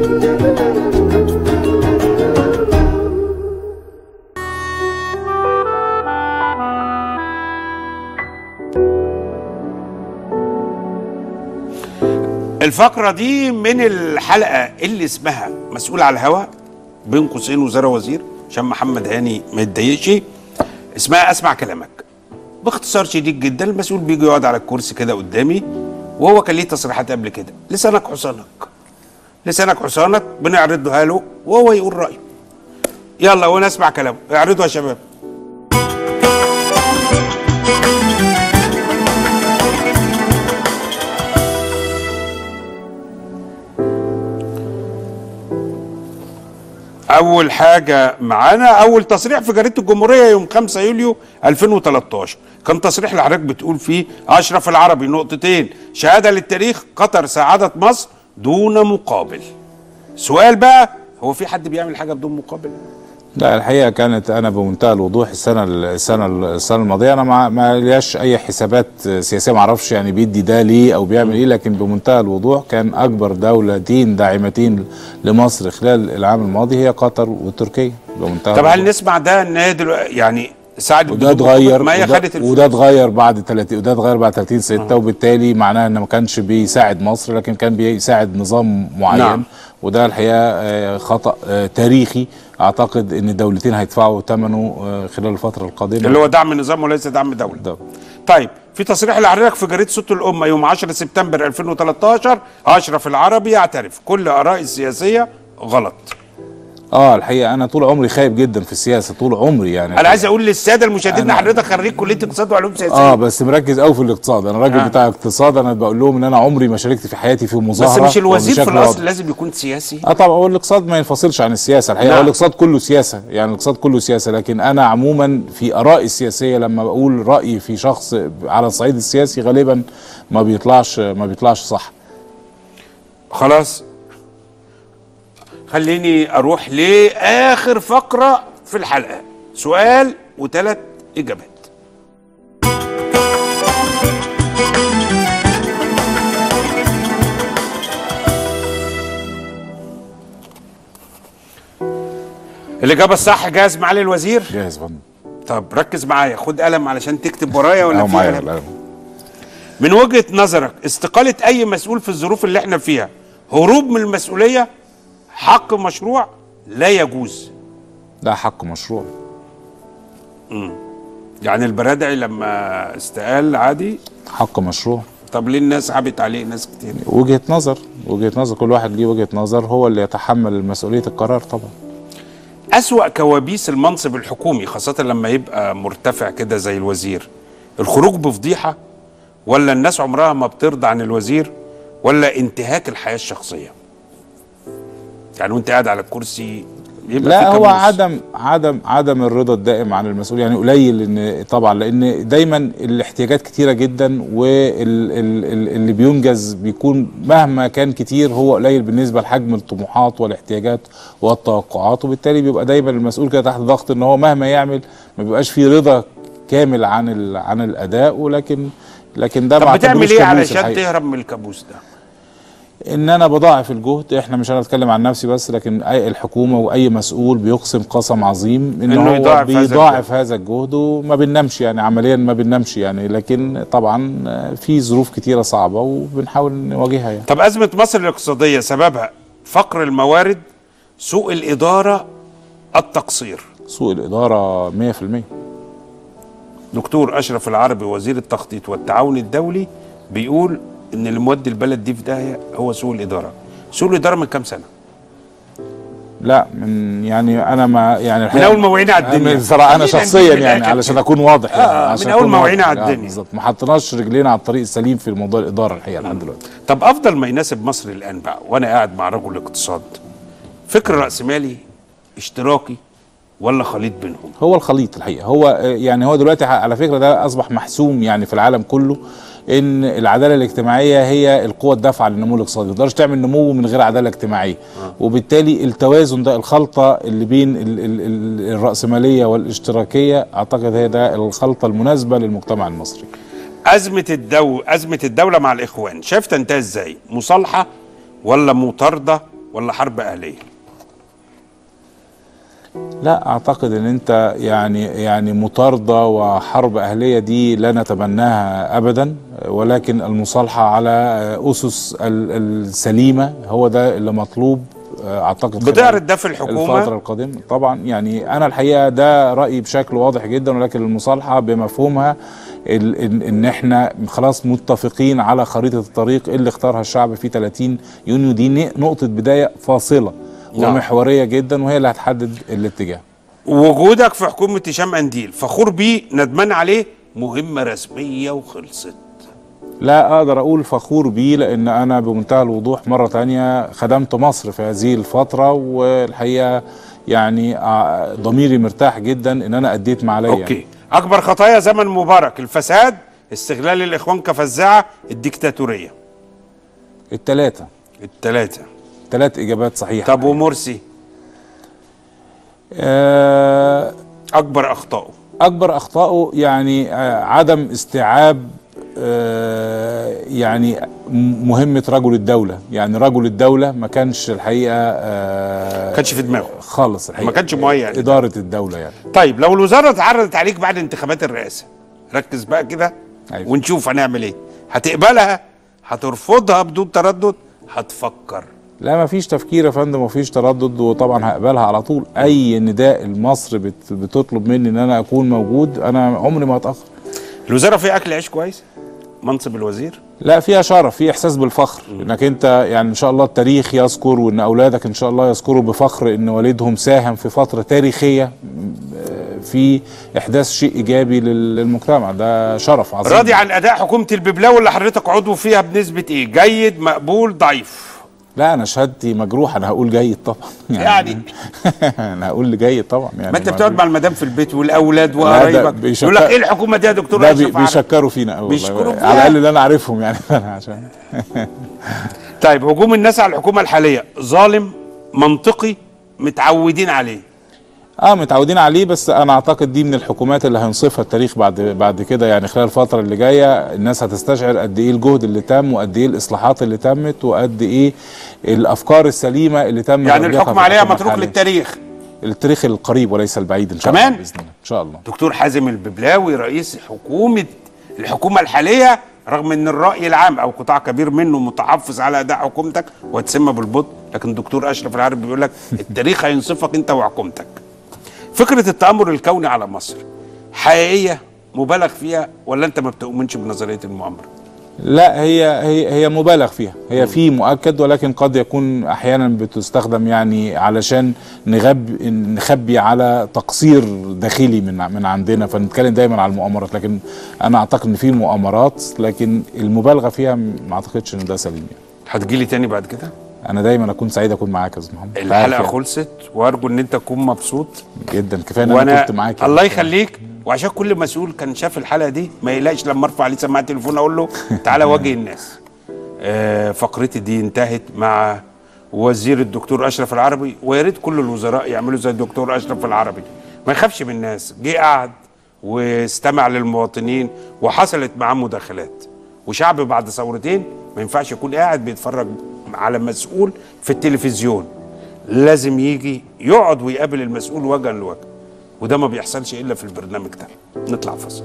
الفقرة دي من الحلقة اللي اسمها مسؤول على الهوا بين قوسين وزارة وزير عشان محمد هاني ما يتضايقش اسمها اسمع كلامك باختصار شديد جدا المسؤول بيجي يقعد على الكرسي كده قدامي وهو كان ليه تصريحات قبل كده لسانك حصانك لسانك حصانك بنعرضها له وهو يقول رأيه يلا وانا اسمع كلامه اعرضوا يا شباب اول حاجه معانا اول تصريح في جريده الجمهوريه يوم 5 يوليو 2013 كان تصريح لحضرتك بتقول فيه اشرف العربي نقطتين شهاده للتاريخ قطر ساعدت مصر دون مقابل سؤال بقى هو في حد بيعمل حاجه بدون مقابل لا الحقيقه كانت انا بمنتهى الوضوح السنه السنه السنه الماضيه انا ما ما لياش اي حسابات سياسيه ما اعرفش يعني بيدي ده ليه او بيعمل ايه لكن بمنتهى الوضوح كان اكبر دولتين داعمتين لمصر خلال العام الماضي هي قطر وتركيا بمنتهى طب هل الوضوح. نسمع ده ان هي دلوقتي يعني ساعد وده اتغير ما هي وده, خدت الفلوس. وده اتغير بعد 30 وده اتغير بعد 30 6 وبالتالي معناها انه ما كانش بيساعد مصر لكن كان بيساعد نظام معين نعم. وده الحقيقه آه، خطا آه، تاريخي اعتقد ان الدولتين هيدفعوا ثمنه آه، خلال الفتره القادمه اللي هو دعم نظام وليس دعم دوله ده. طيب في تصريح لحضرتك في جريده صوت الامه يوم 10 سبتمبر 2013 اشرف العربي يعترف كل ارائي السياسيه غلط اه الحقيقه انا طول عمري خايب جدا في السياسه طول عمري يعني انا عايز اقول للساده المشاهدين ان أنا- حضرتك خريج كليه اقتصاد وعلوم سياسيه اه بس مركز قوي في الاقتصاد انا راجل آه. آه. بتاع اقتصاد انا بقول لهم ان انا عمري ما شاركت في حياتي في مظاهره بس مش الوزير في وبشكل الاصل واضح. لازم يكون سياسي اه طبعا هو الاقتصاد ما ينفصلش عن السياسه الحقيقه نعم. هو الاقتصاد كله سياسه يعني الاقتصاد كله سياسه لكن انا عموما في ارائي السياسيه لما بقول رايي في شخص على الصعيد السياسي غالبا ما بيطلعش ما بيطلعش صح خلاص خليني اروح لاخر فقره في الحلقه سؤال وثلاث اجابات الاجابه الصح جاهز معالي الوزير جاهز فندم طب ركز معايا خد قلم علشان تكتب ورايا ولا أهو في معايا قلم القلم. من وجهه نظرك استقاله اي مسؤول في الظروف اللي احنا فيها هروب من المسؤوليه حق مشروع لا يجوز ده حق مشروع يعني البرادعي لما استقال عادي حق مشروع طب ليه الناس عبت عليه ناس كتير وجهه نظر وجهه نظر كل واحد ليه وجهه نظر هو اللي يتحمل مسؤوليه القرار طبعا أسوأ كوابيس المنصب الحكومي خاصة لما يبقى مرتفع كده زي الوزير الخروج بفضيحة ولا الناس عمرها ما بترضى عن الوزير ولا انتهاك الحياة الشخصية يعني وانت قاعد على الكرسي يبقى لا في هو كابوس. عدم عدم عدم الرضا الدائم عن المسؤول يعني قليل ان طبعا لان دايما الاحتياجات كتيره جدا واللي بينجز بيكون مهما كان كتير هو قليل بالنسبه لحجم الطموحات والاحتياجات والتوقعات وبالتالي بيبقى دايما المسؤول كده تحت ضغط ان هو مهما يعمل ما بيبقاش فيه رضا كامل عن ال- عن الاداء ولكن لكن ده طب ما بتعمل أعتبروش ايه كابوس علشان الحقيقة. تهرب من الكابوس ده ان انا بضاعف الجهد احنا مش انا اتكلم عن نفسي بس لكن اي الحكومه واي مسؤول بيقسم قسم عظيم ان إنه هو يضاعف هذا بيضاعف هذا الجهد وما بننامش يعني عمليا ما بننامش يعني لكن طبعا في ظروف كتيره صعبه وبنحاول نواجهها يعني طب أزمة مصر الاقتصادية سببها فقر الموارد سوء الإدارة التقصير سوء الاداره 100% دكتور اشرف العربي وزير التخطيط والتعاون الدولي بيقول ان اللي مودي البلد دي في داهيه هو سوء الاداره سوء الاداره من كام سنه لا من يعني انا ما يعني من اول ما وعينا على الدنيا بصراحه انا خلينا شخصيا نجيب من يعني الآخر علشان كده. اكون واضح يعني آه، عشان من أول أكون ما واضح. وعينا على آه، الدنيا. بالظبط ما حطيناش رجلينا على الطريق السليم في موضوع الاداره الحقيقه لحد دلوقتي طب افضل ما يناسب مصر الان بقى وانا قاعد مع رجل اقتصاد فكر راسمالي اشتراكي ولا خليط بينهم هو الخليط الحقيقه هو آه، يعني هو دلوقتي ح- على فكره ده اصبح محسوم يعني في العالم كله ان العداله الاجتماعيه هي القوه الدافعه للنمو الاقتصادي ما تقدرش تعمل نمو من غير عداله اجتماعيه وبالتالي التوازن ده الخلطه اللي بين ال ال ال الراسماليه والاشتراكيه اعتقد هي ده الخلطه المناسبه للمجتمع المصري ازمه الدو ازمه الدوله مع الاخوان شايف تنتهي ازاي مصالحه ولا مطارده ولا حرب اهليه لا اعتقد ان انت يعني يعني مطارده وحرب اهليه دي لا نتبناها ابدا ولكن المصالحه على اسس ال- السليمه هو ده اللي مطلوب اعتقد خلال بتعرض ده في الحكومه الفترة القادمة طبعا يعني أنا الحقيقة ده رأيي بشكل واضح جدا ولكن المصالحة بمفهومها ال- إن, إن إحنا خلاص متفقين على خريطة الطريق اللي اختارها الشعب في 30 يونيو دي ن- نقطة بداية فاصلة نعم. ومحورية جدا وهي اللي هتحدد الاتجاه وجودك في حكومه هشام انديل فخور بيه ندمان عليه مهمه رسميه وخلصت لا اقدر اقول فخور بيه لان انا بمنتهى الوضوح مره تانية خدمت مصر في هذه الفتره والحقيقه يعني آه، ضميري مرتاح جدا ان انا اديت ما عليا اوكي اكبر خطايا زمن مبارك الفساد استغلال الاخوان كفزاعه الديكتاتوريه الثلاثه الثلاثه ثلاث اجابات صحيحه طب ومرسي آه اكبر اخطائه اكبر اخطائه يعني آه عدم استيعاب آه يعني م- مهمه رجل الدوله يعني رجل الدوله ما كانش الحقيقه آه كانش في دماغه خالص الحقيقه ما كانش مهيأ لده. اداره الدوله يعني طيب لو الوزاره اتعرضت عليك بعد انتخابات الرئاسه ركز بقى كده أيوة. ونشوف هنعمل ايه هتقبلها هترفضها بدون تردد هتفكر لا ما فيش تفكير يا فندم ومفيش تردد وطبعا هقبلها على طول اي نداء لمصر بت بتطلب مني ان انا اكون موجود انا عمري ما هتاخر الوزاره فيها اكل عيش كويس منصب الوزير لا فيها شرف في احساس بالفخر انك انت يعني ان شاء الله التاريخ يذكر وان اولادك ان شاء الله يذكروا بفخر ان والدهم ساهم في فتره تاريخيه آه، في احداث شيء ايجابي لل- للمجتمع ده شرف عظيم راضي عن اداء حكومه الببلاوي اللي حضرتك عضو فيها بنسبه ايه جيد مقبول ضعيف لا انا شهادتي مجروح انا هقول جيد طبعا يعني انا هقول جيد طبعا يعني ما انت بتقعد مع المدام في البيت والاولاد ده وقرايبك بيشكر- يقول لك ايه الحكومه دي يا دكتور ده بي- اشرف عرب؟ بيشكروا فينا قوي بيشكروا فيها. على الاقل اللي انا عارفهم يعني عشان طيب هجوم الناس على الحكومه الحاليه ظالم منطقي متعودين عليه اه متعودين عليه بس انا اعتقد دي من الحكومات اللي هينصفها التاريخ بعد بعد كده يعني خلال الفتره اللي جايه الناس هتستشعر قد ايه الجهد اللي تم وقد ايه الاصلاحات اللي تمت وقد ايه الافكار السليمه اللي تم يعني توجيهها الحكم في عليها الحكومة متروك الحالية. للتاريخ التاريخ القريب وليس البعيد ان شاء كمان؟ الله باذن الله ان شاء الله دكتور حازم الببلاوي رئيس حكومه الحكومه الحاليه رغم ان الراي العام او قطاع كبير منه متحفظ على اداء حكومتك وتسمى بالبطء لكن دكتور اشرف العربي بيقول لك التاريخ هينصفك انت وحكومتك فكره التامر الكوني على مصر حقيقيه مبالغ فيها ولا انت ما بتؤمنش بنظريه المؤامره لا هي هي هي مبالغ فيها هي في مؤكد ولكن قد يكون احيانا بتستخدم يعني علشان نغب نخبي على تقصير داخلي من من عندنا فنتكلم دايما على المؤامرات لكن انا اعتقد ان في مؤامرات لكن المبالغه فيها ما اعتقدش ان ده سليم يعني هتجيلي تاني بعد كده انا دايما اكون سعيد اكون معاك يا استاذ محمد الحلقه عارف خلصت وارجو ان انت تكون مبسوط يعني. جدا كفايه ان انا وانا كنت معاك الله يعني. يخليك وعشان كل مسؤول كان شاف الحلقه دي ما يقلقش لما ارفع عليه سماعه التليفون اقول له تعالى واجه الناس آه فقرتي دي انتهت مع وزير الدكتور اشرف العربي ويا ريت كل الوزراء يعملوا زي الدكتور اشرف العربي ما يخافش من الناس جه قعد واستمع للمواطنين وحصلت معاه مداخلات وشعب بعد ثورتين ما ينفعش يكون قاعد بيتفرج على مسؤول في التلفزيون لازم يجي يقعد ويقابل المسؤول وجها لوجه وده ما بيحصلش الا في البرنامج ده نطلع فاصل